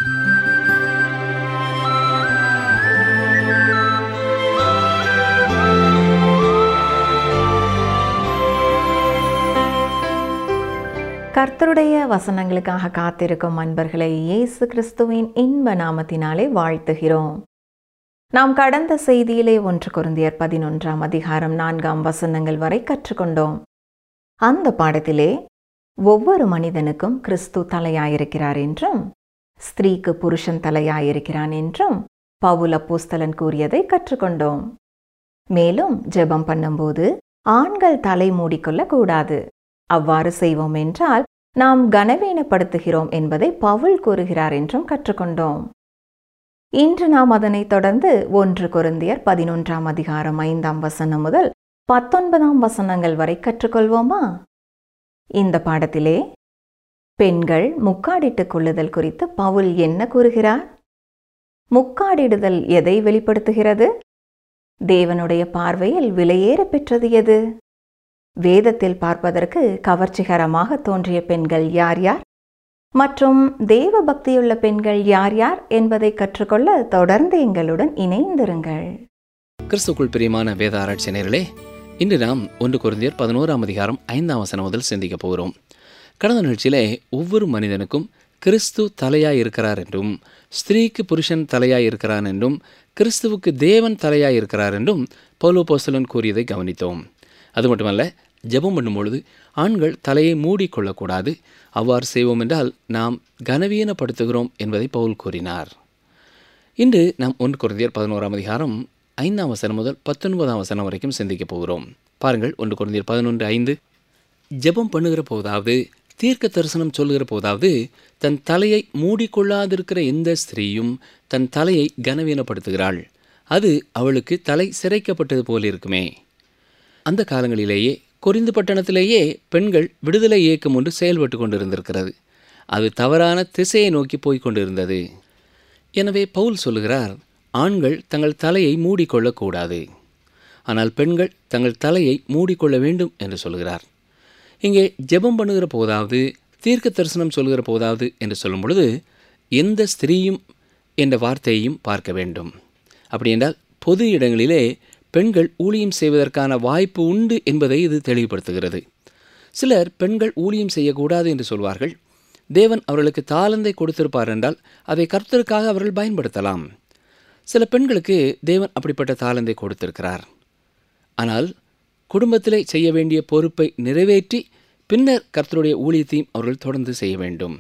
கர்த்தருடைய வசனங்களுக்காக காத்திருக்கும் அன்பர்களை இயேசு கிறிஸ்துவின் இன்ப நாமத்தினாலே வாழ்த்துகிறோம் நாம் கடந்த செய்தியிலே ஒன்று குருந்தியர் பதினொன்றாம் அதிகாரம் நான்காம் வசனங்கள் வரை கற்றுக்கொண்டோம் அந்த பாடத்திலே ஒவ்வொரு மனிதனுக்கும் கிறிஸ்து தலையாயிருக்கிறார் என்றும் ஸ்திரீக்கு புருஷன் தலையாயிருக்கிறான் என்றும் பவுல பூஸ்தலன் கூறியதை கற்றுக்கொண்டோம் மேலும் ஜெபம் பண்ணும்போது ஆண்கள் தலை மூடிக்கொள்ள கூடாது அவ்வாறு செய்வோம் என்றால் நாம் கனவீனப்படுத்துகிறோம் என்பதை பவுல் கூறுகிறார் என்றும் கற்றுக்கொண்டோம் இன்று நாம் அதனைத் தொடர்ந்து ஒன்று குருந்தியர் பதினொன்றாம் அதிகாரம் ஐந்தாம் வசனம் முதல் பத்தொன்பதாம் வசனங்கள் வரை கற்றுக்கொள்வோமா இந்த பாடத்திலே பெண்கள் முக்காடிட்டுக் கொள்ளுதல் குறித்து பவுல் என்ன கூறுகிறார் முக்காடிடுதல் எதை வெளிப்படுத்துகிறது தேவனுடைய பார்வையில் விலையேற பெற்றது எது வேதத்தில் பார்ப்பதற்கு கவர்ச்சிகரமாக தோன்றிய பெண்கள் யார் யார் மற்றும் தேவ பக்தியுள்ள பெண்கள் யார் யார் என்பதை கற்றுக்கொள்ள தொடர்ந்து எங்களுடன் இணைந்திருங்கள் கிறிஸ்துக்குள் பிரியமான வேத ஆராய்ச்சியர்களே இன்று நாம் ஒன்று குருந்தியர் பதினோராம் அதிகாரம் ஐந்தாம் வசனம் முதல் சிந்திக்க போகிறோம் கடந்த நிகழ்ச்சியிலே ஒவ்வொரு மனிதனுக்கும் கிறிஸ்து தலையாய் இருக்கிறார் என்றும் ஸ்திரீக்கு புருஷன் தலையாய் இருக்கிறான் என்றும் கிறிஸ்துவுக்கு தேவன் தலையாய் இருக்கிறார் என்றும் பௌலோ போஸ்தலன் கூறியதை கவனித்தோம் அது மட்டுமல்ல ஜெபம் பண்ணும் பொழுது ஆண்கள் தலையை மூடிக்கொள்ளக்கூடாது அவ்வாறு செய்வோம் என்றால் நாம் கனவீனப்படுத்துகிறோம் என்பதை பவுல் கூறினார் இன்று நாம் ஒன்று குருந்தியர் பதினோராம் அதிகாரம் ஐந்தாம் வசனம் முதல் பத்தொன்பதாம் வசனம் வரைக்கும் சிந்திக்கப் போகிறோம் பாருங்கள் ஒன்று குருந்தியர் பதினொன்று ஐந்து ஜெபம் பண்ணுகிற போதாவது தீர்க்க தரிசனம் சொல்லுகிற போதாவது தன் தலையை மூடிக்கொள்ளாதிருக்கிற எந்த ஸ்திரீயும் தன் தலையை கனவீனப்படுத்துகிறாள் அது அவளுக்கு தலை சிரைக்கப்பட்டது போல் இருக்குமே அந்த காலங்களிலேயே கொரிந்து பட்டணத்திலேயே பெண்கள் விடுதலை இயக்கம் ஒன்று செயல்பட்டு கொண்டிருந்திருக்கிறது அது தவறான திசையை நோக்கி போய்க் கொண்டிருந்தது எனவே பவுல் சொல்லுகிறார் ஆண்கள் தங்கள் தலையை மூடிக்கொள்ளக்கூடாது ஆனால் பெண்கள் தங்கள் தலையை மூடிக்கொள்ள வேண்டும் என்று சொல்கிறார் இங்கே ஜெபம் பண்ணுகிற போதாவது தீர்க்க தரிசனம் சொல்கிற போதாவது என்று சொல்லும் பொழுது எந்த ஸ்திரீயும் என்ற வார்த்தையையும் பார்க்க வேண்டும் அப்படி என்றால் பொது இடங்களிலே பெண்கள் ஊழியம் செய்வதற்கான வாய்ப்பு உண்டு என்பதை இது தெளிவுபடுத்துகிறது சிலர் பெண்கள் ஊழியம் செய்யக்கூடாது என்று சொல்வார்கள் தேவன் அவர்களுக்கு தாளந்தை கொடுத்திருப்பார் என்றால் அதை கர்த்தருக்காக அவர்கள் பயன்படுத்தலாம் சில பெண்களுக்கு தேவன் அப்படிப்பட்ட தாளந்தை கொடுத்திருக்கிறார் ஆனால் குடும்பத்திலே செய்ய வேண்டிய பொறுப்பை நிறைவேற்றி பின்னர் கர்த்தருடைய ஊழியத்தையும் அவர்கள் தொடர்ந்து செய்ய வேண்டும்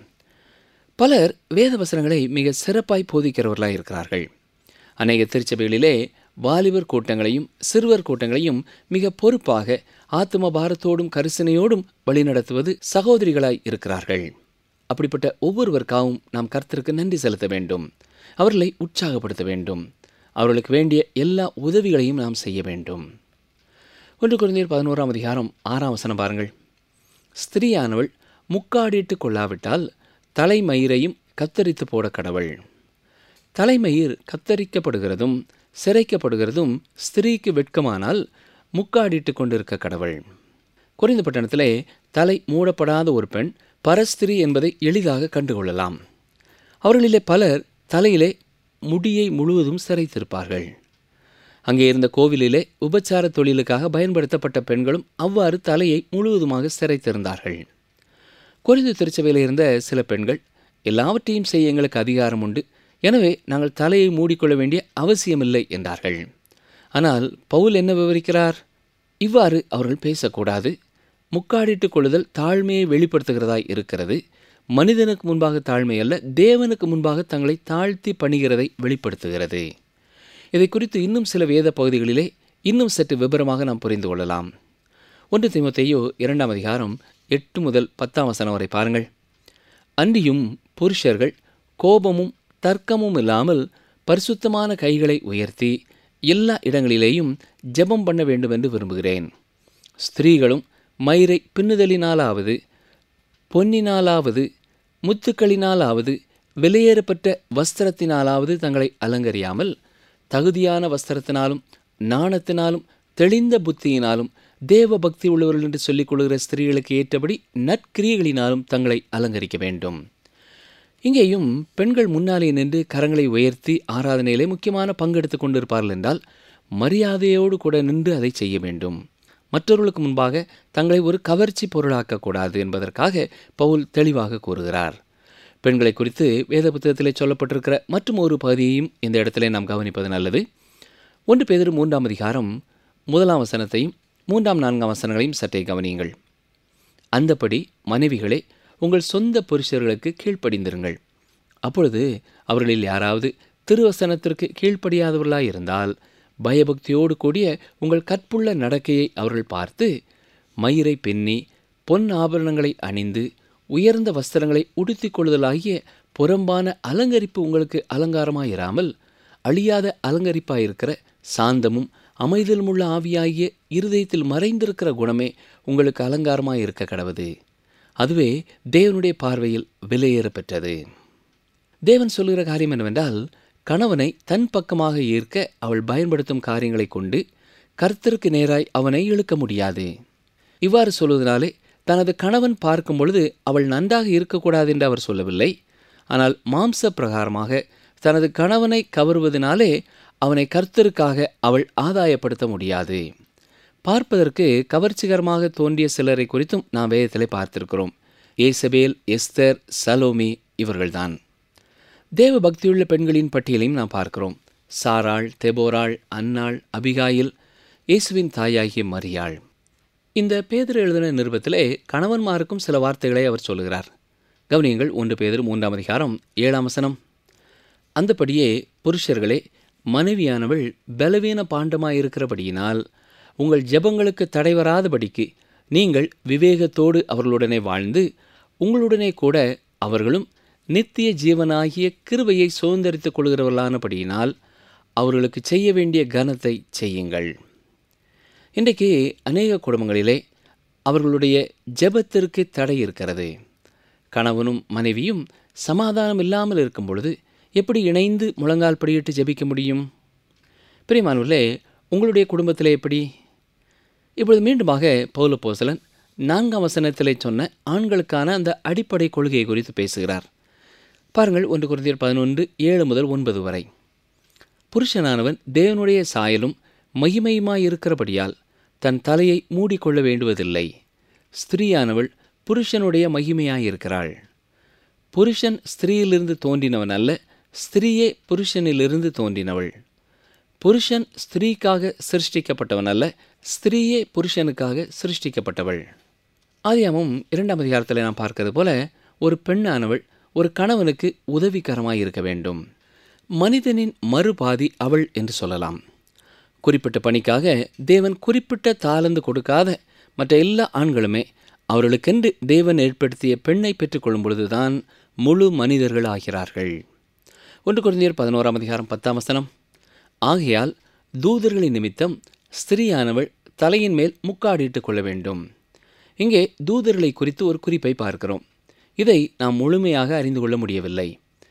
பலர் வேத வசனங்களை மிக சிறப்பாய் போதிக்கிறவர்களாக இருக்கிறார்கள் அநேக திருச்சபைகளிலே வாலிபர் கூட்டங்களையும் சிறுவர் கூட்டங்களையும் மிக பொறுப்பாக ஆத்ம பாரத்தோடும் கரிசனையோடும் வழிநடத்துவது சகோதரிகளாய் இருக்கிறார்கள் அப்படிப்பட்ட ஒவ்வொருவருக்காகவும் நாம் கர்த்தருக்கு நன்றி செலுத்த வேண்டும் அவர்களை உற்சாகப்படுத்த வேண்டும் அவர்களுக்கு வேண்டிய எல்லா உதவிகளையும் நாம் செய்ய வேண்டும் ஒன்று குழந்தையர் பதினோராம் அதிகாரம் ஆறாம் வசனம் பாருங்கள் ஸ்திரீயானவள் முக்காடிட்டு கொள்ளாவிட்டால் தலைமயிரையும் கத்தரித்து போட கடவுள் தலைமயிர் கத்தரிக்கப்படுகிறதும் சிறைக்கப்படுகிறதும் ஸ்திரீக்கு வெட்கமானால் முக்காடிட்டு கொண்டிருக்க கடவுள் குறைந்த பட்டணத்திலே தலை மூடப்படாத ஒரு பெண் பரஸ்திரி என்பதை எளிதாக கண்டுகொள்ளலாம் அவர்களிலே பலர் தலையிலே முடியை முழுவதும் சிறைத்திருப்பார்கள் அங்கே இருந்த கோவிலிலே உபச்சார தொழிலுக்காக பயன்படுத்தப்பட்ட பெண்களும் அவ்வாறு தலையை முழுவதுமாக சிறைத்திருந்தார்கள் குறிந்து திருச்சபையில் இருந்த சில பெண்கள் எல்லாவற்றையும் செய்ய எங்களுக்கு அதிகாரம் உண்டு எனவே நாங்கள் தலையை மூடிக்கொள்ள வேண்டிய அவசியமில்லை என்றார்கள் ஆனால் பவுல் என்ன விவரிக்கிறார் இவ்வாறு அவர்கள் பேசக்கூடாது முக்காடிட்டுக் கொள்ளுதல் தாழ்மையை வெளிப்படுத்துகிறதாய் இருக்கிறது மனிதனுக்கு முன்பாக தாழ்மை அல்ல தேவனுக்கு முன்பாக தங்களை தாழ்த்தி பணிகிறதை வெளிப்படுத்துகிறது இதை குறித்து இன்னும் சில வேத பகுதிகளிலே இன்னும் சற்று விபரமாக நாம் புரிந்து கொள்ளலாம் ஒன்று திமுத்தையோ இரண்டாம் அதிகாரம் எட்டு முதல் பத்தாம் வசனம் வரை பாருங்கள் அன்றியும் புருஷர்கள் கோபமும் தர்க்கமும் இல்லாமல் பரிசுத்தமான கைகளை உயர்த்தி எல்லா இடங்களிலேயும் ஜெபம் பண்ண வேண்டும் என்று விரும்புகிறேன் ஸ்திரீகளும் மயிரை பின்னுதலினாலாவது பொன்னினாலாவது முத்துக்களினாலாவது வெளியேறப்பட்ட வஸ்திரத்தினாலாவது தங்களை அலங்கரியாமல் தகுதியான வஸ்திரத்தினாலும் நாணத்தினாலும் தெளிந்த புத்தியினாலும் தேவ பக்தி உள்ளவர்கள் என்று சொல்லிக் கொள்கிற ஸ்திரீகளுக்கு ஏற்றபடி நற்கிரியைகளினாலும் தங்களை அலங்கரிக்க வேண்டும் இங்கேயும் பெண்கள் முன்னாலே நின்று கரங்களை உயர்த்தி ஆராதனையிலே முக்கியமான பங்கெடுத்து கொண்டிருப்பார்கள் என்றால் மரியாதையோடு கூட நின்று அதை செய்ய வேண்டும் மற்றவர்களுக்கு முன்பாக தங்களை ஒரு கவர்ச்சி பொருளாக்கக்கூடாது என்பதற்காக பவுல் தெளிவாக கூறுகிறார் பெண்களை குறித்து வேத புத்தகத்திலே சொல்லப்பட்டிருக்கிற மற்றும் ஒரு பகுதியையும் இந்த இடத்திலே நாம் கவனிப்பது நல்லது ஒன்று பேதர் மூன்றாம் அதிகாரம் முதலாம் வசனத்தையும் மூன்றாம் நான்காம் வசனங்களையும் சற்றே கவனியுங்கள் அந்தபடி மனைவிகளே உங்கள் சொந்த புருஷர்களுக்கு கீழ்ப்படிந்திருங்கள் அப்பொழுது அவர்களில் யாராவது திருவசனத்திற்கு கீழ்ப்படியாதவர்களாய் இருந்தால் பயபக்தியோடு கூடிய உங்கள் கற்புள்ள நடக்கையை அவர்கள் பார்த்து மயிரை பின்னி பொன் ஆபரணங்களை அணிந்து உயர்ந்த வஸ்திரங்களை உடுத்திக் கொள்ளுதலாகிய புறம்பான அலங்கரிப்பு உங்களுக்கு அலங்காரமாயிராமல் அழியாத அலங்கரிப்பாயிருக்கிற சாந்தமும் அமைதலுமுள்ள ஆவியாகிய இருதயத்தில் மறைந்திருக்கிற குணமே உங்களுக்கு அலங்காரமாய் இருக்க கடவுது அதுவே தேவனுடைய பார்வையில் விலையேற பெற்றது தேவன் சொல்லுகிற காரியம் என்னவென்றால் கணவனை தன் பக்கமாக ஈர்க்க அவள் பயன்படுத்தும் காரியங்களை கொண்டு கர்த்தருக்கு நேராய் அவனை இழுக்க முடியாது இவ்வாறு சொல்வதனாலே தனது கணவன் பார்க்கும் பொழுது அவள் நன்றாக இருக்கக்கூடாது என்று அவர் சொல்லவில்லை ஆனால் மாம்ச பிரகாரமாக தனது கணவனை கவருவதனாலே அவனை கர்த்தருக்காக அவள் ஆதாயப்படுத்த முடியாது பார்ப்பதற்கு கவர்ச்சிகரமாக தோன்றிய சிலரை குறித்தும் நாம் வேதத்திலே பார்த்திருக்கிறோம் ஏசபேல் எஸ்தர் சலோமி இவர்கள்தான் தேவ பக்தியுள்ள பெண்களின் பட்டியலையும் நாம் பார்க்கிறோம் சாராள் தெபோராள் அன்னாள் அபிகாயில் இயேசுவின் தாயாகிய மரியாள் இந்த பேதர் எழுதின நிருபத்திலே கணவன்மாருக்கும் சில வார்த்தைகளை அவர் சொல்லுகிறார் கவனியங்கள் ஒன்று பேதர் மூன்றாம் அதிகாரம் ஏழாம் வசனம் அந்தபடியே புருஷர்களே மனைவியானவள் பலவீன பாண்டமாயிருக்கிறபடியினால் உங்கள் ஜெபங்களுக்கு தடை வராதபடிக்கு நீங்கள் விவேகத்தோடு அவர்களுடனே வாழ்ந்து உங்களுடனே கூட அவர்களும் நித்திய ஜீவனாகிய கிருபையை சுதந்திரித்துக் கொள்கிறவர்களானபடியினால் அவர்களுக்கு செய்ய வேண்டிய கனத்தை செய்யுங்கள் இன்றைக்கு அநேக குடும்பங்களிலே அவர்களுடைய ஜெபத்திற்கு தடை இருக்கிறது கணவனும் மனைவியும் சமாதானம் இல்லாமல் இருக்கும் பொழுது எப்படி இணைந்து முழங்கால் படியிட்டு ஜெபிக்க முடியும் பிரியமானவர்களே உங்களுடைய குடும்பத்திலே எப்படி இப்பொழுது மீண்டுமாக பௌலப்போசலன் நான்காம் வசனத்திலே சொன்ன ஆண்களுக்கான அந்த அடிப்படை கொள்கையை குறித்து பேசுகிறார் பாருங்கள் ஒன்று குருந்தியர் பதினொன்று ஏழு முதல் ஒன்பது வரை புருஷனானவன் தேவனுடைய சாயலும் மகிமையுமாயிருக்கிறபடியால் தன் தலையை மூடிக்கொள்ள வேண்டுவதில்லை ஸ்திரீயானவள் புருஷனுடைய மகிமையாயிருக்கிறாள் புருஷன் ஸ்திரீயிலிருந்து தோன்றினவன் அல்ல ஸ்திரீயே புருஷனிலிருந்து தோன்றினவள் புருஷன் ஸ்திரீக்காக சிருஷ்டிக்கப்பட்டவன் அல்ல ஸ்திரீயே புருஷனுக்காக சிருஷ்டிக்கப்பட்டவள் ஆதியாமம் இரண்டாம் அதிகாரத்தில் நாம் பார்க்கிறது போல ஒரு பெண்ணானவள் ஒரு கணவனுக்கு உதவிகரமாய் இருக்க வேண்டும் மனிதனின் மறுபாதி அவள் என்று சொல்லலாம் குறிப்பிட்ட பணிக்காக தேவன் குறிப்பிட்ட தாளந்து கொடுக்காத மற்ற எல்லா ஆண்களுமே அவர்களுக்கென்று தேவன் ஏற்படுத்திய பெண்ணை பெற்றுக்கொள்ளும் பொழுதுதான் முழு மனிதர்கள் ஆகிறார்கள் ஒன்று குழந்தையர் பதினோராம் அதிகாரம் பத்தாம் வசனம் ஆகையால் தூதர்களின் நிமித்தம் ஸ்திரீயானவள் தலையின் மேல் முக்காடிட்டுக் கொள்ள வேண்டும் இங்கே தூதர்களை குறித்து ஒரு குறிப்பை பார்க்கிறோம் இதை நாம் முழுமையாக அறிந்து கொள்ள முடியவில்லை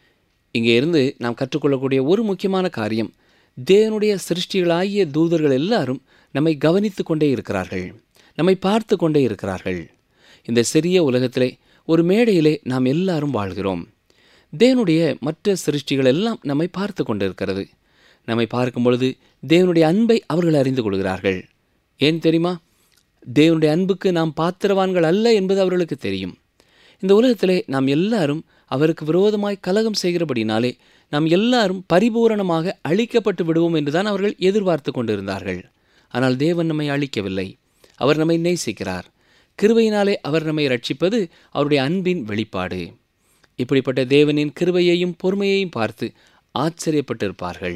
இங்கே இருந்து நாம் கற்றுக்கொள்ளக்கூடிய ஒரு முக்கியமான காரியம் தேவனுடைய சிருஷ்டிகளாகிய தூதர்கள் எல்லாரும் நம்மை கவனித்து கொண்டே இருக்கிறார்கள் நம்மை பார்த்து கொண்டே இருக்கிறார்கள் இந்த சிறிய உலகத்திலே ஒரு மேடையிலே நாம் எல்லாரும் வாழ்கிறோம் தேவனுடைய மற்ற சிருஷ்டிகள் எல்லாம் நம்மை பார்த்து கொண்டிருக்கிறது நம்மை பார்க்கும் பொழுது தேவனுடைய அன்பை அவர்கள் அறிந்து கொள்கிறார்கள் ஏன் தெரியுமா தேவனுடைய அன்புக்கு நாம் பாத்திரவான்கள் அல்ல என்பது அவர்களுக்கு தெரியும் இந்த உலகத்திலே நாம் எல்லாரும் அவருக்கு விரோதமாய் கலகம் செய்கிறபடினாலே நாம் எல்லாரும் பரிபூரணமாக அழிக்கப்பட்டு விடுவோம் என்றுதான் அவர்கள் எதிர்பார்த்து கொண்டிருந்தார்கள் ஆனால் தேவன் நம்மை அழிக்கவில்லை அவர் நம்மை நேசிக்கிறார் கிருபையினாலே அவர் நம்மை ரட்சிப்பது அவருடைய அன்பின் வெளிப்பாடு இப்படிப்பட்ட தேவனின் கிருபையையும் பொறுமையையும் பார்த்து ஆச்சரியப்பட்டிருப்பார்கள்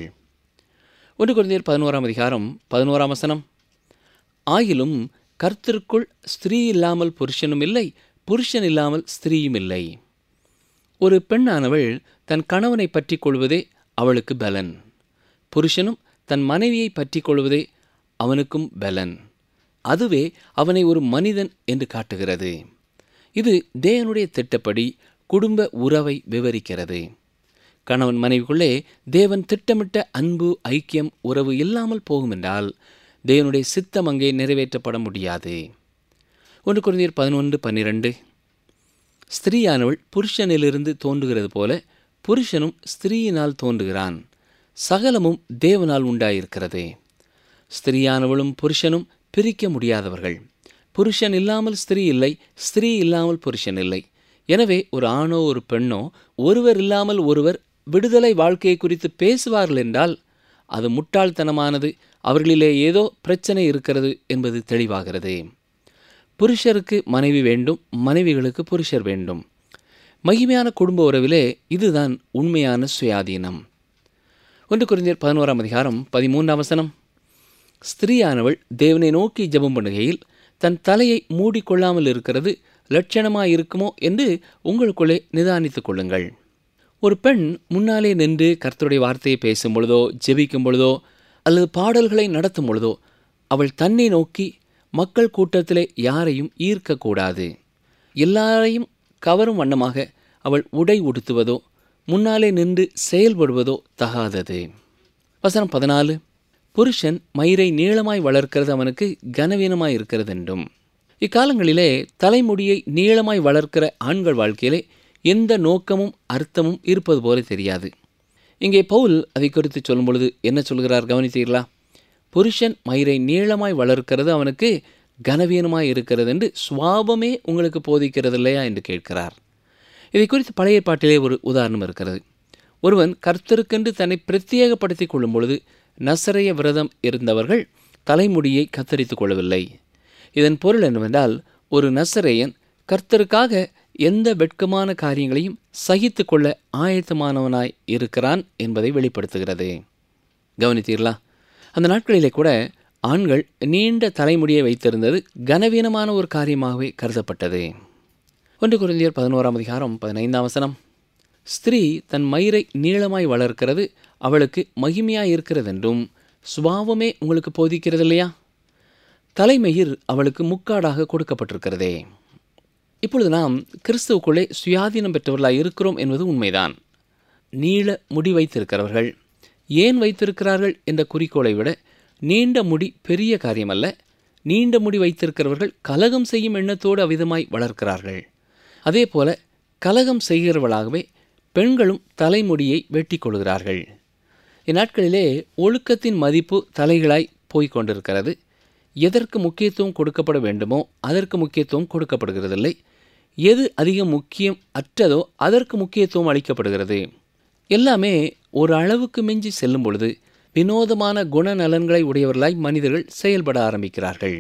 ஒன்று குழந்தையர் பதினோராம் அதிகாரம் பதினோராம் வசனம் ஆயிலும் கர்த்தருக்குள் ஸ்திரீ இல்லாமல் புருஷனும் இல்லை புருஷன் இல்லாமல் ஸ்திரீயும் இல்லை ஒரு பெண்ணானவள் தன் கணவனை பற்றி கொள்வதே அவளுக்கு பலன் புருஷனும் தன் மனைவியை பற்றி கொள்வதே அவனுக்கும் பலன் அதுவே அவனை ஒரு மனிதன் என்று காட்டுகிறது இது தேவனுடைய திட்டப்படி குடும்ப உறவை விவரிக்கிறது கணவன் மனைவிக்குள்ளே தேவன் திட்டமிட்ட அன்பு ஐக்கியம் உறவு இல்லாமல் போகும் என்றால் தேவனுடைய சித்தம் அங்கே நிறைவேற்றப்பட முடியாது ஒன்று குழந்தையர் பதினொன்று பன்னிரண்டு ஸ்திரீயானவள் புருஷனிலிருந்து தோன்றுகிறது போல புருஷனும் ஸ்திரீயினால் தோன்றுகிறான் சகலமும் தேவனால் உண்டாயிருக்கிறது ஸ்திரீயானவளும் புருஷனும் பிரிக்க முடியாதவர்கள் புருஷன் இல்லாமல் ஸ்திரீ இல்லை ஸ்திரீ இல்லாமல் புருஷன் இல்லை எனவே ஒரு ஆணோ ஒரு பெண்ணோ ஒருவர் இல்லாமல் ஒருவர் விடுதலை வாழ்க்கையை குறித்து பேசுவார்கள் என்றால் அது முட்டாள்தனமானது அவர்களிலே ஏதோ பிரச்சனை இருக்கிறது என்பது தெளிவாகிறது புருஷருக்கு மனைவி வேண்டும் மனைவிகளுக்கு புருஷர் வேண்டும் மகிமையான குடும்ப உறவிலே இதுதான் உண்மையான சுயாதீனம் ஒன்று குறிஞர் பதினோராம் அதிகாரம் பதிமூன்றாம் வசனம் ஸ்திரீயானவள் தேவனை நோக்கி ஜெபம் பண்ணுகையில் தன் தலையை மூடிக்கொள்ளாமல் இருக்கிறது லட்சணமாய் இருக்குமோ என்று உங்களுக்குள்ளே நிதானித்துக் கொள்ளுங்கள் ஒரு பெண் முன்னாலே நின்று கர்த்தருடைய வார்த்தையை பேசும் பொழுதோ ஜெபிக்கும் பொழுதோ அல்லது பாடல்களை நடத்தும் பொழுதோ அவள் தன்னை நோக்கி மக்கள் கூட்டத்திலே யாரையும் ஈர்க்கக்கூடாது எல்லாரையும் கவரும் வண்ணமாக அவள் உடை உடுத்துவதோ முன்னாலே நின்று செயல்படுவதோ தகாதது வசனம் பதினாலு புருஷன் மயிரை நீளமாய் வளர்க்கிறது அவனுக்கு கனவீனமாய் இருக்கிறது என்றும் இக்காலங்களிலே தலைமுடியை நீளமாய் வளர்க்கிற ஆண்கள் வாழ்க்கையிலே எந்த நோக்கமும் அர்த்தமும் இருப்பது போல தெரியாது இங்கே பவுல் அதை குறித்து சொல்லும் பொழுது என்ன சொல்கிறார் கவனித்தீர்களா புருஷன் மயிரை நீளமாய் வளர்க்கிறது அவனுக்கு கனவீனமாய் இருக்கிறது என்று சுவாபமே உங்களுக்கு போதிக்கிறது இல்லையா என்று கேட்கிறார் இதை குறித்து பழைய பாட்டிலே ஒரு உதாரணம் இருக்கிறது ஒருவன் கர்த்தருக்கென்று தன்னை பிரத்யேகப்படுத்திக் கொள்ளும் பொழுது நசரைய விரதம் இருந்தவர்கள் தலைமுடியை கத்தரித்துக் கொள்ளவில்லை இதன் பொருள் என்னவென்றால் ஒரு நசரேயன் கர்த்தருக்காக எந்த வெட்கமான காரியங்களையும் சகித்து கொள்ள ஆயத்தமானவனாய் இருக்கிறான் என்பதை வெளிப்படுத்துகிறது கவனித்தீர்களா அந்த நாட்களிலே கூட ஆண்கள் நீண்ட தலைமுடியை வைத்திருந்தது கனவீனமான ஒரு காரியமாகவே கருதப்பட்டது ஒன்று குருந்தியர் பதினோராம் அதிகாரம் பதினைந்தாம் வசனம் ஸ்திரீ தன் மயிரை நீளமாய் வளர்க்கிறது அவளுக்கு மகிமையாய் இருக்கிறது என்றும் சுபாவமே உங்களுக்கு போதிக்கிறது இல்லையா தலைமயிர் அவளுக்கு முக்காடாக கொடுக்கப்பட்டிருக்கிறதே இப்பொழுது நாம் கிறிஸ்துவுக்குள்ளே சுயாதீனம் பெற்றவர்களாய் இருக்கிறோம் என்பது உண்மைதான் நீள முடி வைத்திருக்கிறவர்கள் ஏன் வைத்திருக்கிறார்கள் என்ற குறிக்கோளை விட நீண்ட முடி பெரிய காரியமல்ல நீண்ட முடி வைத்திருக்கிறவர்கள் கலகம் செய்யும் எண்ணத்தோடு அவ்விதமாய் வளர்க்கிறார்கள் அதே போல கலகம் செய்கிறவர்களாகவே பெண்களும் தலைமுடியை வெட்டி கொள்கிறார்கள் இந்நாட்களிலே ஒழுக்கத்தின் மதிப்பு தலைகளாய் போய்க் கொண்டிருக்கிறது எதற்கு முக்கியத்துவம் கொடுக்கப்பட வேண்டுமோ அதற்கு முக்கியத்துவம் கொடுக்கப்படுகிறதில்லை எது அதிக முக்கியம் அற்றதோ அதற்கு முக்கியத்துவம் அளிக்கப்படுகிறது எல்லாமே ஒரு அளவுக்கு மிஞ்சி செல்லும் பொழுது வினோதமான குணநலன்களை உடையவர்களாய் மனிதர்கள் செயல்பட ஆரம்பிக்கிறார்கள்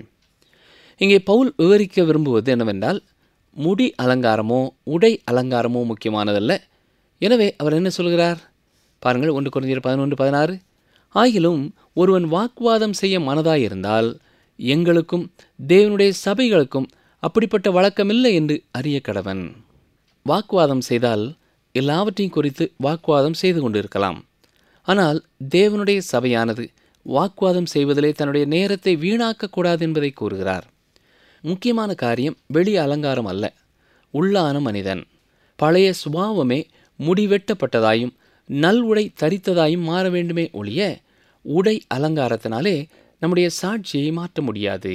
இங்கே பவுல் விவரிக்க விரும்புவது என்னவென்றால் முடி அலங்காரமோ உடை அலங்காரமோ முக்கியமானதல்ல எனவே அவர் என்ன சொல்கிறார் பாருங்கள் ஒன்று குறைஞ்சர் பதினொன்று பதினாறு ஆகிலும் ஒருவன் வாக்குவாதம் செய்ய மனதாயிருந்தால் எங்களுக்கும் தேவனுடைய சபைகளுக்கும் அப்படிப்பட்ட வழக்கமில்லை என்று அறிய கடவன் வாக்குவாதம் செய்தால் எல்லாவற்றையும் குறித்து வாக்குவாதம் செய்து கொண்டிருக்கலாம் ஆனால் தேவனுடைய சபையானது வாக்குவாதம் செய்வதிலே தன்னுடைய நேரத்தை வீணாக்கக்கூடாது என்பதை கூறுகிறார் முக்கியமான காரியம் வெளி அலங்காரம் அல்ல உள்ளான மனிதன் பழைய சுபாவமே முடிவெட்டப்பட்டதாயும் நல் உடை தரித்ததாயும் மாற வேண்டுமே ஒழிய உடை அலங்காரத்தினாலே நம்முடைய சாட்சியை மாற்ற முடியாது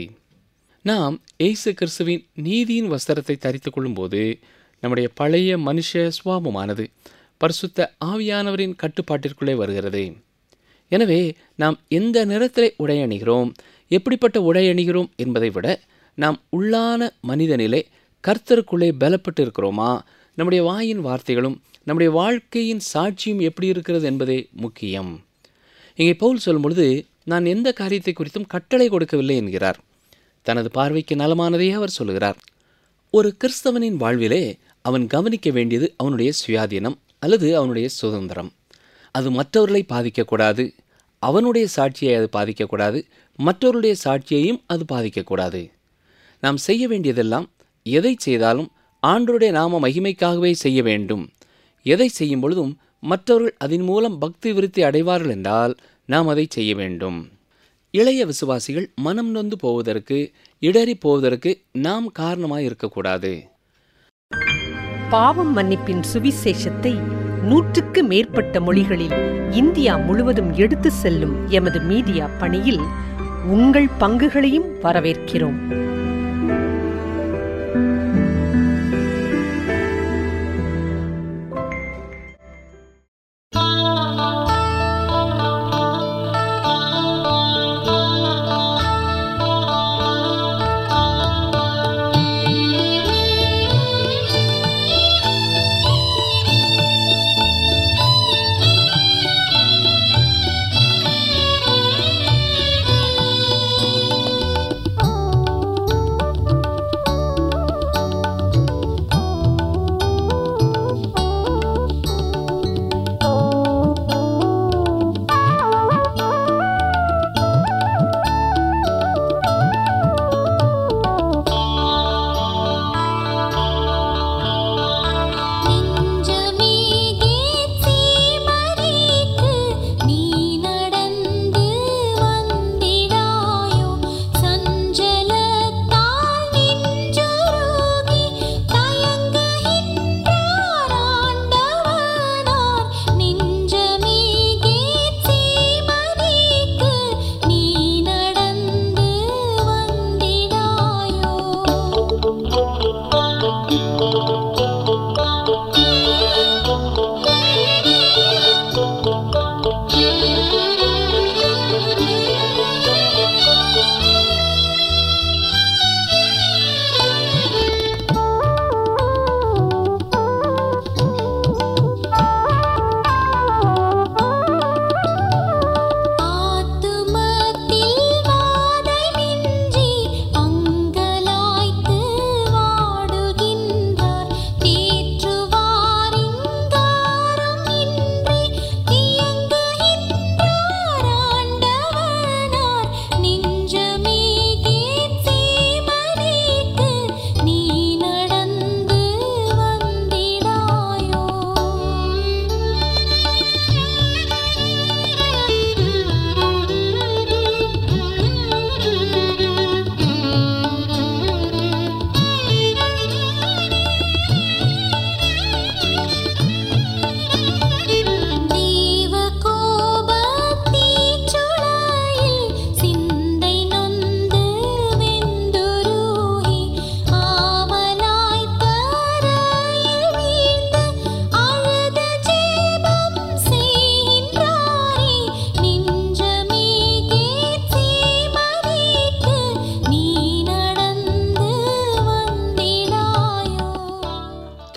நாம் இயேசு கிறிஸ்துவின் நீதியின் வஸ்திரத்தை தரித்து கொள்ளும்போது நம்முடைய பழைய மனுஷ சுவாபமானது பரிசுத்த ஆவியானவரின் கட்டுப்பாட்டிற்குள்ளே வருகிறது எனவே நாம் எந்த நிறத்திலே உடை அணிகிறோம் எப்படிப்பட்ட உடை அணிகிறோம் என்பதை விட நாம் உள்ளான மனிதனிலே கர்த்தருக்குள்ளே பலப்பட்டு இருக்கிறோமா நம்முடைய வாயின் வார்த்தைகளும் நம்முடைய வாழ்க்கையின் சாட்சியும் எப்படி இருக்கிறது என்பதே முக்கியம் இங்கே பவுல் சொல்லும் பொழுது நான் எந்த காரியத்தை குறித்தும் கட்டளை கொடுக்கவில்லை என்கிறார் தனது பார்வைக்கு நலமானதையே அவர் சொல்லுகிறார் ஒரு கிறிஸ்தவனின் வாழ்விலே அவன் கவனிக்க வேண்டியது அவனுடைய சுயாதீனம் அல்லது அவனுடைய சுதந்திரம் அது மற்றவர்களை பாதிக்கக்கூடாது அவனுடைய சாட்சியை அது பாதிக்கக்கூடாது மற்றவருடைய சாட்சியையும் அது பாதிக்கக்கூடாது நாம் செய்ய வேண்டியதெல்லாம் எதை செய்தாலும் ஆண்டருடைய நாம மகிமைக்காகவே செய்ய வேண்டும் எதை செய்யும் பொழுதும் மற்றவர்கள் அதன் மூலம் பக்தி விருத்தி அடைவார்கள் என்றால் நாம் அதை செய்ய வேண்டும் இளைய விசுவாசிகள் மனம் நொந்து போவதற்கு இடறி போவதற்கு நாம் காரணமாய் இருக்கக்கூடாது பாவம் மன்னிப்பின் சுவிசேஷத்தை நூற்றுக்கு மேற்பட்ட மொழிகளில் இந்தியா முழுவதும் எடுத்து செல்லும் எமது மீடியா பணியில் உங்கள் பங்குகளையும் வரவேற்கிறோம்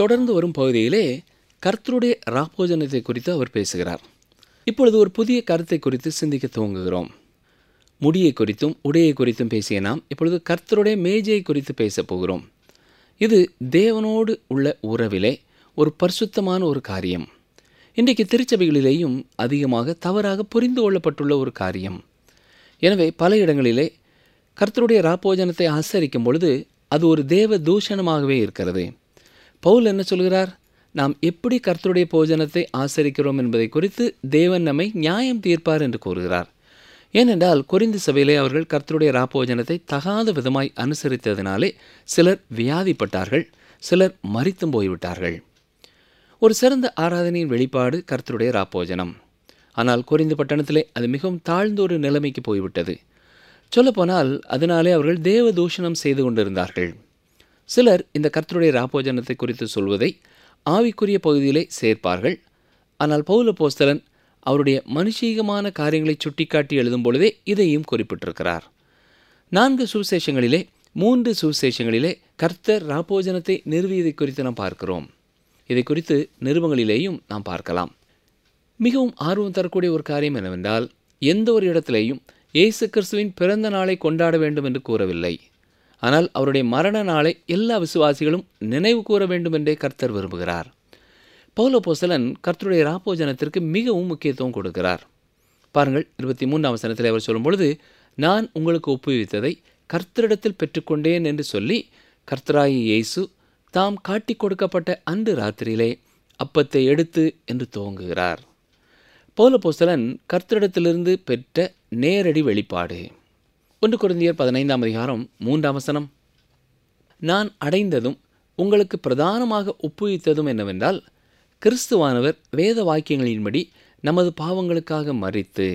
தொடர்ந்து வரும் பகுதியிலே கர்த்தருடைய ராப்போஜனத்தை குறித்து அவர் பேசுகிறார் இப்பொழுது ஒரு புதிய கருத்தை குறித்து சிந்திக்க துவங்குகிறோம் முடியை குறித்தும் உடையை குறித்தும் பேசிய நாம் இப்பொழுது கர்த்தருடைய மேஜையை குறித்து பேசப் போகிறோம் இது தேவனோடு உள்ள உறவிலே ஒரு பரிசுத்தமான ஒரு காரியம் இன்றைக்கு திருச்சபைகளிலேயும் அதிகமாக தவறாக புரிந்து கொள்ளப்பட்டுள்ள ஒரு காரியம் எனவே பல இடங்களிலே கர்த்தருடைய ராப்போஜனத்தை ஆசரிக்கும் பொழுது அது ஒரு தேவ தூஷணமாகவே இருக்கிறது பவுல் என்ன சொல்கிறார் நாம் எப்படி கர்த்தருடைய போஜனத்தை ஆசரிக்கிறோம் என்பதை குறித்து தேவன் நம்மை நியாயம் தீர்ப்பார் என்று கூறுகிறார் ஏனென்றால் கொரிந்து சபையிலே அவர்கள் கர்த்தருடைய ராப்போஜனத்தை தகாத விதமாய் அனுசரித்ததினாலே சிலர் வியாதிப்பட்டார்கள் சிலர் மறித்தும் போய்விட்டார்கள் ஒரு சிறந்த ஆராதனையின் வெளிப்பாடு கர்த்தருடைய ராப்போஜனம் ஆனால் கொரிந்து பட்டணத்திலே அது மிகவும் தாழ்ந்த ஒரு நிலைமைக்கு போய்விட்டது சொல்லப்போனால் அதனாலே அவர்கள் தேவ தூஷணம் செய்து கொண்டிருந்தார்கள் சிலர் இந்த கர்த்தருடைய ராப்போஜனத்தை குறித்து சொல்வதை ஆவிக்குரிய பகுதியிலே சேர்ப்பார்கள் ஆனால் பௌல போஸ்தலன் அவருடைய மனுஷீகமான காரியங்களை சுட்டிக்காட்டி எழுதும் பொழுதே இதையும் குறிப்பிட்டிருக்கிறார் நான்கு சுவிசேஷங்களிலே மூன்று சுவிசேஷங்களிலே கர்த்தர் ராப்போஜனத்தை நிறுவியதை குறித்து நாம் பார்க்கிறோம் இதை குறித்து நிறுவங்களிலேயும் நாம் பார்க்கலாம் மிகவும் ஆர்வம் தரக்கூடிய ஒரு காரியம் என்னவென்றால் எந்த ஒரு இடத்திலேயும் இயேசு கிறிஸ்துவின் பிறந்த நாளை கொண்டாட வேண்டும் என்று கூறவில்லை ஆனால் அவருடைய மரண நாளை எல்லா விசுவாசிகளும் நினைவு கூற வேண்டும் என்றே கர்த்தர் விரும்புகிறார் பௌல போசலன் கர்த்தருடைய ராப்போஜனத்திற்கு மிகவும் முக்கியத்துவம் கொடுக்கிறார் பாருங்கள் இருபத்தி மூன்றாம் வசனத்தில் அவர் சொல்லும் பொழுது நான் உங்களுக்கு ஒப்புவித்ததை கர்த்தரிடத்தில் பெற்றுக்கொண்டேன் என்று சொல்லி கர்த்தராயி இயேசு தாம் காட்டி கொடுக்கப்பட்ட அன்று ராத்திரியிலே அப்பத்தை எடுத்து என்று துவங்குகிறார் பௌல போஸ்தலன் கர்த்தரிடத்திலிருந்து பெற்ற நேரடி வெளிப்பாடு ஒன்று குருந்தியர் பதினைந்தாம் அதிகாரம் மூன்றாம் வசனம் நான் அடைந்ததும் உங்களுக்கு பிரதானமாக ஒப்புவித்ததும் என்னவென்றால் கிறிஸ்துவானவர் வேத வாக்கியங்களின்படி நமது பாவங்களுக்காக மறித்து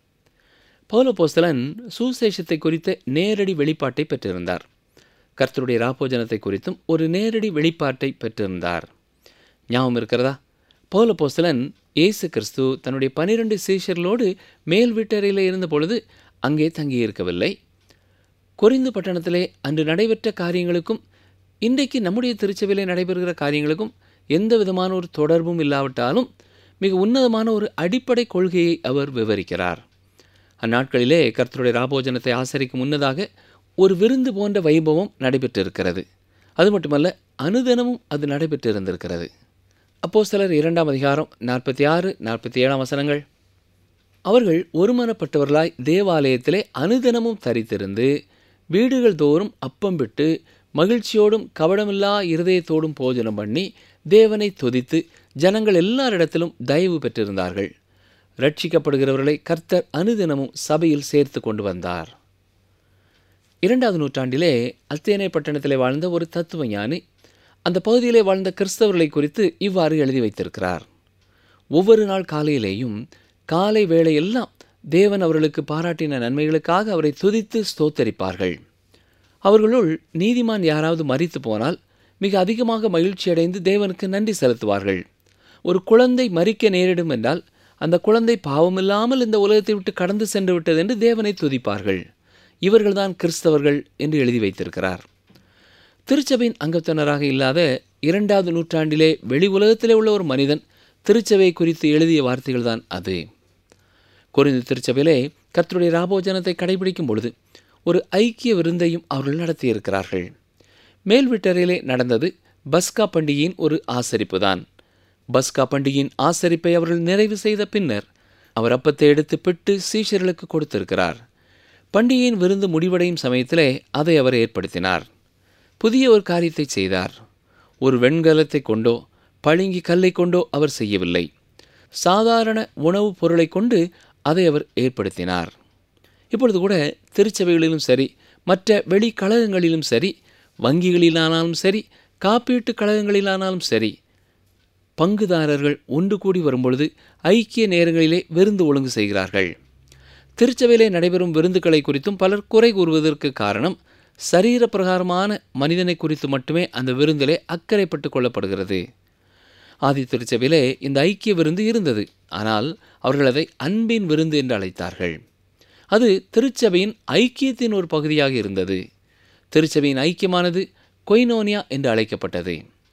பௌலபோஸ்தலன் சுசேஷத்தை குறித்த நேரடி வெளிப்பாட்டை பெற்றிருந்தார் கர்த்தருடைய ராப்போஜனத்தை குறித்தும் ஒரு நேரடி வெளிப்பாட்டை பெற்றிருந்தார் ஞாபகம் இருக்கிறதா பௌலபோஸ்தலன் இயேசு கிறிஸ்து தன்னுடைய பனிரெண்டு சீஷர்களோடு மேல் வீட்டறையில் இருந்த பொழுது அங்கே தங்கியிருக்கவில்லை கொரிந்து பட்டணத்திலே அன்று நடைபெற்ற காரியங்களுக்கும் இன்றைக்கு நம்முடைய திருச்சபையிலே நடைபெறுகிற காரியங்களுக்கும் எந்த விதமான ஒரு தொடர்பும் இல்லாவிட்டாலும் மிக உன்னதமான ஒரு அடிப்படை கொள்கையை அவர் விவரிக்கிறார் அந்நாட்களிலே கர்த்தருடைய ராபோஜனத்தை ஆசரிக்கும் முன்னதாக ஒரு விருந்து போன்ற வைபவம் நடைபெற்றிருக்கிறது அது மட்டுமல்ல அனுதினமும் அது நடைபெற்றிருந்திருக்கிறது அப்போ சிலர் இரண்டாம் அதிகாரம் நாற்பத்தி ஆறு நாற்பத்தி ஏழாம் வசனங்கள் அவர்கள் ஒருமனப்பட்டவர்களாய் தேவாலயத்திலே அனுதினமும் தரித்திருந்து வீடுகள் தோறும் அப்பம் விட்டு மகிழ்ச்சியோடும் கவடமில்லா இருதயத்தோடும் போஜனம் பண்ணி தேவனை துதித்து ஜனங்கள் எல்லாரிடத்திலும் தயவு பெற்றிருந்தார்கள் ரட்சிக்கப்படுகிறவர்களை கர்த்தர் அனுதினமும் சபையில் சேர்த்து கொண்டு வந்தார் இரண்டாவது நூற்றாண்டிலே அத்தேனை பட்டணத்திலே வாழ்ந்த ஒரு தத்துவ ஞானி அந்த பகுதியிலே வாழ்ந்த கிறிஸ்தவர்களை குறித்து இவ்வாறு எழுதி வைத்திருக்கிறார் ஒவ்வொரு நாள் காலையிலேயும் காலை வேளையெல்லாம் தேவன் அவர்களுக்கு பாராட்டின நன்மைகளுக்காக அவரை துதித்து ஸ்தோத்தரிப்பார்கள் அவர்களுள் நீதிமான் யாராவது மறித்து போனால் மிக அதிகமாக மகிழ்ச்சி அடைந்து தேவனுக்கு நன்றி செலுத்துவார்கள் ஒரு குழந்தை மறிக்க நேரிடும் என்றால் அந்த குழந்தை பாவமில்லாமல் இந்த உலகத்தை விட்டு கடந்து சென்று விட்டது என்று தேவனை துதிப்பார்கள் இவர்கள்தான் கிறிஸ்தவர்கள் என்று எழுதி வைத்திருக்கிறார் திருச்சபையின் அங்கத்தினராக இல்லாத இரண்டாவது நூற்றாண்டிலே வெளி உலகத்திலே உள்ள ஒரு மனிதன் திருச்சபை குறித்து எழுதிய வார்த்தைகள் தான் அது குறிந்த திருச்சபையிலே கர்த்தருடைய ராபோஜனத்தை கடைபிடிக்கும் பொழுது ஒரு ஐக்கிய விருந்தையும் அவர்கள் நடத்தியிருக்கிறார்கள் மேல் வீட்டறையிலே நடந்தது பஸ்கா பண்டிகையின் ஒரு ஆசரிப்பு தான் பஸ்கா பண்டிகையின் ஆசரிப்பை அவர்கள் நிறைவு செய்த பின்னர் அவர் அப்பத்தை எடுத்து பிட்டு சீஷர்களுக்கு கொடுத்திருக்கிறார் பண்டிகையின் விருந்து முடிவடையும் சமயத்திலே அதை அவர் ஏற்படுத்தினார் புதிய ஒரு காரியத்தை செய்தார் ஒரு வெண்கலத்தை கொண்டோ பளிங்கி கல்லை கொண்டோ அவர் செய்யவில்லை சாதாரண உணவுப் பொருளை கொண்டு அதை அவர் ஏற்படுத்தினார் இப்பொழுது கூட திருச்சபைகளிலும் சரி மற்ற வெளி கழகங்களிலும் சரி வங்கிகளிலானாலும் சரி காப்பீட்டு கழகங்களிலானாலும் சரி பங்குதாரர்கள் ஒன்று கூடி வரும்பொழுது ஐக்கிய நேரங்களிலே விருந்து ஒழுங்கு செய்கிறார்கள் திருச்சபையிலே நடைபெறும் விருந்துகளை குறித்தும் பலர் குறை கூறுவதற்கு காரணம் சரீர பிரகாரமான மனிதனை குறித்து மட்டுமே அந்த விருந்திலே அக்கறைப்பட்டு கொள்ளப்படுகிறது ஆதி திருச்சபையிலே இந்த ஐக்கிய விருந்து இருந்தது ஆனால் அவர்கள் அதை அன்பின் விருந்து என்று அழைத்தார்கள் அது திருச்சபையின் ஐக்கியத்தின் ஒரு பகுதியாக இருந்தது திருச்சபையின் ஐக்கியமானது கொய்னோனியா என்று அழைக்கப்பட்டது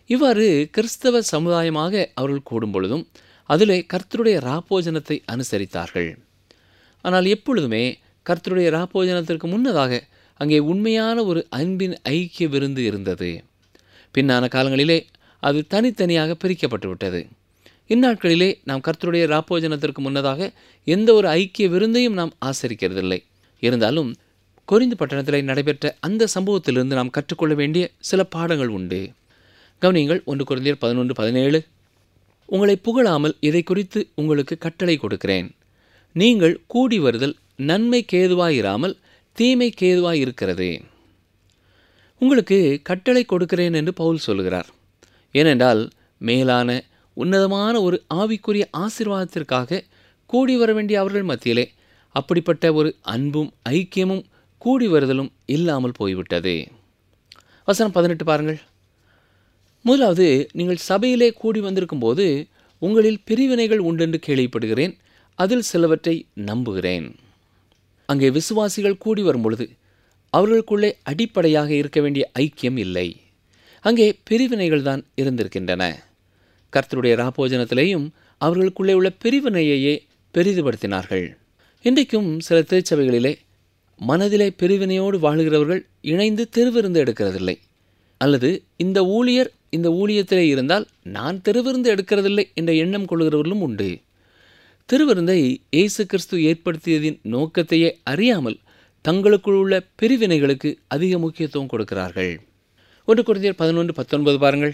இவ்வாறு கிறிஸ்தவ சமுதாயமாக அவர்கள் கூடும் பொழுதும் அதிலே கர்த்தருடைய ராப்போஜனத்தை அனுசரித்தார்கள் ஆனால் எப்பொழுதுமே கர்த்தருடைய ராப்போஜனத்திற்கு முன்னதாக அங்கே உண்மையான ஒரு அன்பின் ஐக்கிய விருந்து இருந்தது பின்னான காலங்களிலே அது தனித்தனியாக பிரிக்கப்பட்டு விட்டது இந்நாட்களிலே நாம் கர்த்தருடைய ராப்போஜனத்திற்கு முன்னதாக எந்த ஒரு ஐக்கிய விருந்தையும் நாம் ஆசரிக்கிறதில்லை இருந்தாலும் கொரிந்து பட்டணத்தில் நடைபெற்ற அந்த சம்பவத்திலிருந்து நாம் கற்றுக்கொள்ள வேண்டிய சில பாடங்கள் உண்டு கவனியங்கள் ஒன்று குறைந்தர் பதினொன்று பதினேழு உங்களை புகழாமல் இதை குறித்து உங்களுக்கு கட்டளை கொடுக்கிறேன் நீங்கள் கூடி வருதல் நன்மை கேதுவாயிராமல் தீமை கேதுவாய் இருக்கிறது உங்களுக்கு கட்டளை கொடுக்கிறேன் என்று பவுல் சொல்கிறார் ஏனென்றால் மேலான உன்னதமான ஒரு ஆவிக்குரிய ஆசீர்வாதத்திற்காக கூடி வர வேண்டிய அவர்கள் மத்தியிலே அப்படிப்பட்ட ஒரு அன்பும் ஐக்கியமும் கூடி வருதலும் இல்லாமல் போய்விட்டது வசனம் பதினெட்டு பாருங்கள் முதலாவது நீங்கள் சபையிலே கூடி வந்திருக்கும் போது உங்களில் பிரிவினைகள் உண்டென்று கேள்விப்படுகிறேன் அதில் சிலவற்றை நம்புகிறேன் அங்கே விசுவாசிகள் கூடி வரும் பொழுது அவர்களுக்குள்ளே அடிப்படையாக இருக்க வேண்டிய ஐக்கியம் இல்லை அங்கே பிரிவினைகள் தான் இருந்திருக்கின்றன கர்த்தருடைய ராப்போஜனத்திலேயும் அவர்களுக்குள்ளே உள்ள பிரிவினையையே பெரிதுபடுத்தினார்கள் இன்றைக்கும் சில திருச்சபைகளிலே மனதிலே பிரிவினையோடு வாழுகிறவர்கள் இணைந்து திருவிருந்து எடுக்கிறதில்லை அல்லது இந்த ஊழியர் இந்த ஊழியத்திலே இருந்தால் நான் திருவிருந்து எடுக்கிறதில்லை என்ற எண்ணம் கொள்கிறவர்களும் உண்டு திருவிருந்தை இயேசு கிறிஸ்து ஏற்படுத்தியதின் நோக்கத்தையே அறியாமல் தங்களுக்குள் உள்ள பிரிவினைகளுக்கு அதிக முக்கியத்துவம் கொடுக்கிறார்கள் ஒன்று குறைந்தர் பதினொன்று பத்தொன்பது பாருங்கள்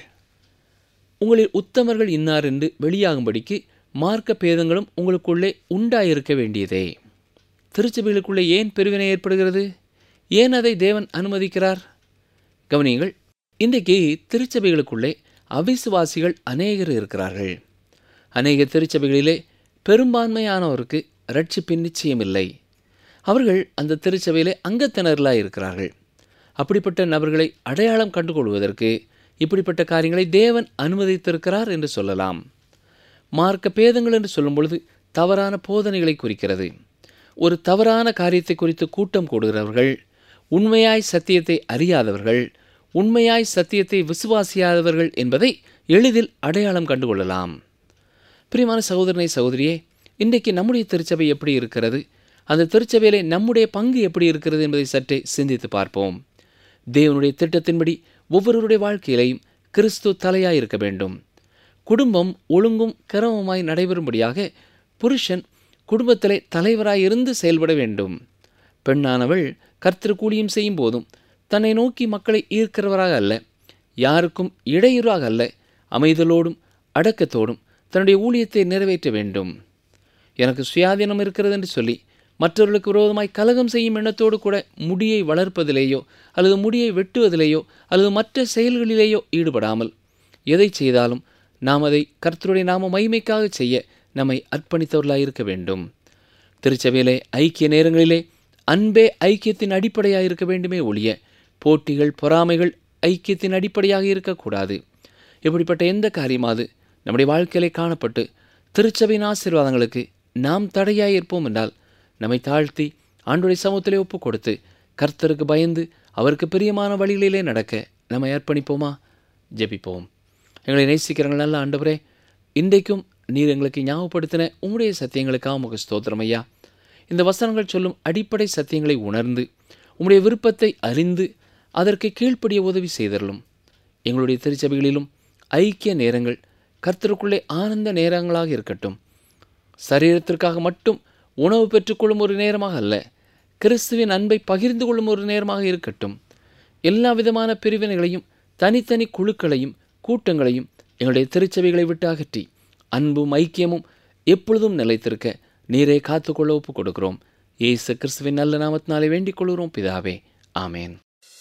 உங்களில் உத்தமர்கள் இன்னார் என்று வெளியாகும்படிக்கு மார்க்க பேதங்களும் உங்களுக்குள்ளே உண்டாயிருக்க வேண்டியதே திருச்சபைகளுக்குள்ளே ஏன் பிரிவினை ஏற்படுகிறது ஏன் அதை தேவன் அனுமதிக்கிறார் கவனியுங்கள் இன்றைக்கு திருச்சபைகளுக்குள்ளே அவிசுவாசிகள் அநேகர் இருக்கிறார்கள் அநேக திருச்சபைகளிலே பெரும்பான்மையானவருக்கு ரட்சிப்பின் நிச்சயமில்லை அவர்கள் அந்த திருச்சபையிலே அங்கத்தினர்களாக இருக்கிறார்கள் அப்படிப்பட்ட நபர்களை அடையாளம் கண்டுகொள்வதற்கு இப்படிப்பட்ட காரியங்களை தேவன் அனுமதித்திருக்கிறார் என்று சொல்லலாம் மார்க்க பேதங்கள் என்று சொல்லும் பொழுது தவறான போதனைகளை குறிக்கிறது ஒரு தவறான காரியத்தை குறித்து கூட்டம் கூடுகிறவர்கள் உண்மையாய் சத்தியத்தை அறியாதவர்கள் உண்மையாய் சத்தியத்தை விசுவாசியாதவர்கள் என்பதை எளிதில் அடையாளம் கண்டுகொள்ளலாம் பிரியமான சகோதரனை சகோதரியே இன்றைக்கு நம்முடைய திருச்சபை எப்படி இருக்கிறது அந்த திருச்சபையிலே நம்முடைய பங்கு எப்படி இருக்கிறது என்பதை சற்றே சிந்தித்து பார்ப்போம் தேவனுடைய திட்டத்தின்படி ஒவ்வொருவருடைய வாழ்க்கையிலையும் கிறிஸ்து தலையாய் இருக்க வேண்டும் குடும்பம் ஒழுங்கும் கிரமமாய் நடைபெறும்படியாக புருஷன் குடும்பத்திலே தலைவராய் இருந்து செயல்பட வேண்டும் பெண்ணானவள் கர்த்தர் கூலியும் செய்யும் போதும் தன்னை நோக்கி மக்களை ஈர்க்கிறவராக அல்ல யாருக்கும் இடையூறாக அல்ல அமைதலோடும் அடக்கத்தோடும் தன்னுடைய ஊழியத்தை நிறைவேற்ற வேண்டும் எனக்கு சுயாதீனம் இருக்கிறது என்று சொல்லி மற்றவர்களுக்கு விரோதமாய் கலகம் செய்யும் எண்ணத்தோடு கூட முடியை வளர்ப்பதிலேயோ அல்லது முடியை வெட்டுவதிலேயோ அல்லது மற்ற செயல்களிலேயோ ஈடுபடாமல் எதை செய்தாலும் நாம் அதை கர்த்தருடைய நாம மகிமைக்காக செய்ய நம்மை அர்ப்பணித்தவர்களாக இருக்க வேண்டும் திருச்சபையிலே ஐக்கிய நேரங்களிலே அன்பே ஐக்கியத்தின் அடிப்படையாக இருக்க வேண்டுமே ஒழிய போட்டிகள் பொறாமைகள் ஐக்கியத்தின் அடிப்படையாக இருக்கக்கூடாது இப்படிப்பட்ட எந்த காரியமாவது நம்முடைய வாழ்க்கையிலே காணப்பட்டு திருச்சபையின் ஆசீர்வாதங்களுக்கு நாம் தடையாய் இருப்போம் என்றால் நம்மை தாழ்த்தி ஆண்டுடைய சமூகத்திலே ஒப்பு கொடுத்து கர்த்தருக்கு பயந்து அவருக்கு பிரியமான வழிகளிலே நடக்க நம்மை அர்ப்பணிப்போமா ஜெபிப்போம் எங்களை நேசிக்கிறவங்க நல்ல ஆண்டவரே இன்றைக்கும் நீர் எங்களுக்கு ஞாபகப்படுத்தின உம்முடைய சத்தியங்களுக்காக உமக்கு ஸ்தோத்திரம் ஐயா இந்த வசனங்கள் சொல்லும் அடிப்படை சத்தியங்களை உணர்ந்து உம்முடைய விருப்பத்தை அறிந்து அதற்கு கீழ்ப்படிய உதவி செய்தரலும் எங்களுடைய திருச்சபைகளிலும் ஐக்கிய நேரங்கள் கர்த்தருக்குள்ளே ஆனந்த நேரங்களாக இருக்கட்டும் சரீரத்திற்காக மட்டும் உணவு பெற்றுக்கொள்ளும் ஒரு நேரமாக அல்ல கிறிஸ்துவின் அன்பை பகிர்ந்து கொள்ளும் ஒரு நேரமாக இருக்கட்டும் எல்லா விதமான பிரிவினைகளையும் தனித்தனி குழுக்களையும் கூட்டங்களையும் எங்களுடைய திருச்சபைகளை விட்டு அகற்றி அன்பும் ஐக்கியமும் எப்பொழுதும் நிலைத்திருக்க நீரே காத்துக்கொள்ள ஒப்பு கொடுக்கிறோம் இயேசு கிறிஸ்துவின் நல்ல நாமத்தினாலே வேண்டிக் கொள்கிறோம் பிதாவே ஆமேன்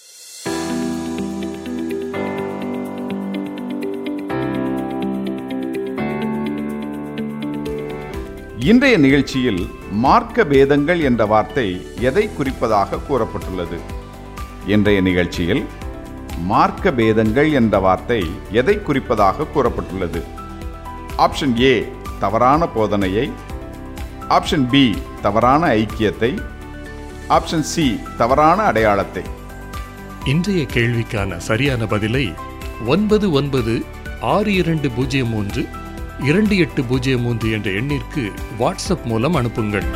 இன்றைய நிகழ்ச்சியில் மார்க்க பேதங்கள் என்ற வார்த்தை எதை குறிப்பதாக கூறப்பட்டுள்ளது இன்றைய நிகழ்ச்சியில் மார்க்க பேதங்கள் என்ற வார்த்தை எதை குறிப்பதாக கூறப்பட்டுள்ளது ஆப்ஷன் ஏ தவறான போதனையை ஆப்ஷன் பி தவறான ஐக்கியத்தை ஆப்ஷன் சி தவறான அடையாளத்தை இன்றைய கேள்விக்கான சரியான பதிலை ஒன்பது ஒன்பது ஆறு இரண்டு பூஜ்ஜியம் மூன்று இரண்டு எட்டு பூஜ்ஜியம் மூன்று என்ற எண்ணிற்கு வாட்ஸ்அப் மூலம் அனுப்புங்கள்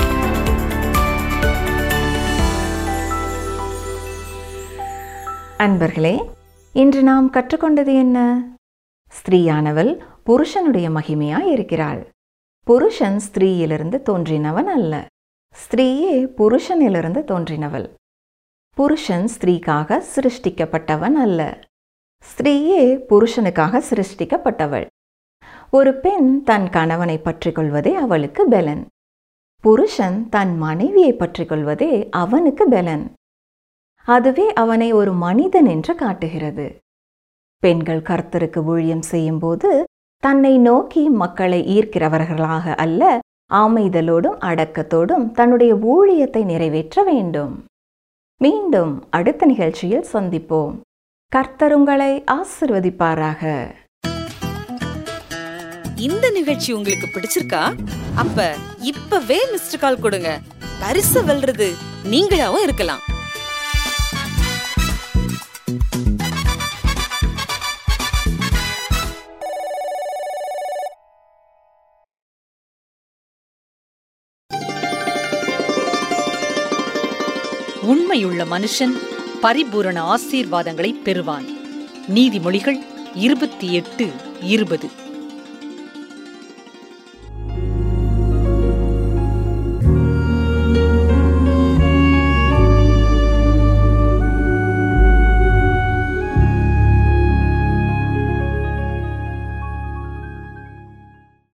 அன்பர்களே இன்று நாம் கற்றுக்கொண்டது என்ன ஸ்திரீயானவள் புருஷனுடைய மகிமையாய் இருக்கிறாள் புருஷன் ஸ்திரீயிலிருந்து தோன்றினவன் அல்ல ஸ்திரீயே புருஷனிலிருந்து தோன்றினவள் புருஷன் ஸ்திரீக்காக சிருஷ்டிக்கப்பட்டவன் அல்ல ஸ்திரீயே புருஷனுக்காக சிருஷ்டிக்கப்பட்டவள் ஒரு பெண் தன் கணவனை பற்றிக் கொள்வதே அவளுக்கு பெலன் புருஷன் தன் மனைவியை பற்றிக் கொள்வதே அவனுக்கு பெலன் அதுவே அவனை ஒரு மனிதன் என்று காட்டுகிறது பெண்கள் கர்த்தருக்கு ஊழியம் செய்யும்போது தன்னை நோக்கி மக்களை ஈர்க்கிறவர்களாக அல்ல ஆமைதலோடும் அடக்கத்தோடும் தன்னுடைய ஊழியத்தை நிறைவேற்ற வேண்டும் மீண்டும் அடுத்த நிகழ்ச்சியில் சந்திப்போம் கர்த்தர் உங்களை ஆசிர்வதிப்பாராக இந்த நிகழ்ச்சி உங்களுக்கு பிடிச்சிருக்கா அப்ப இப்பவே மிஸ்டர் கால் கொடுங்க பரிசு வெல்றது நீங்களாவும் இருக்கலாம் உண்மையுள்ள மனுஷன் பரிபூரண ஆசீர்வாதங்களை பெறுவான் நீதிமொழிகள் இருபத்தி எட்டு இருபது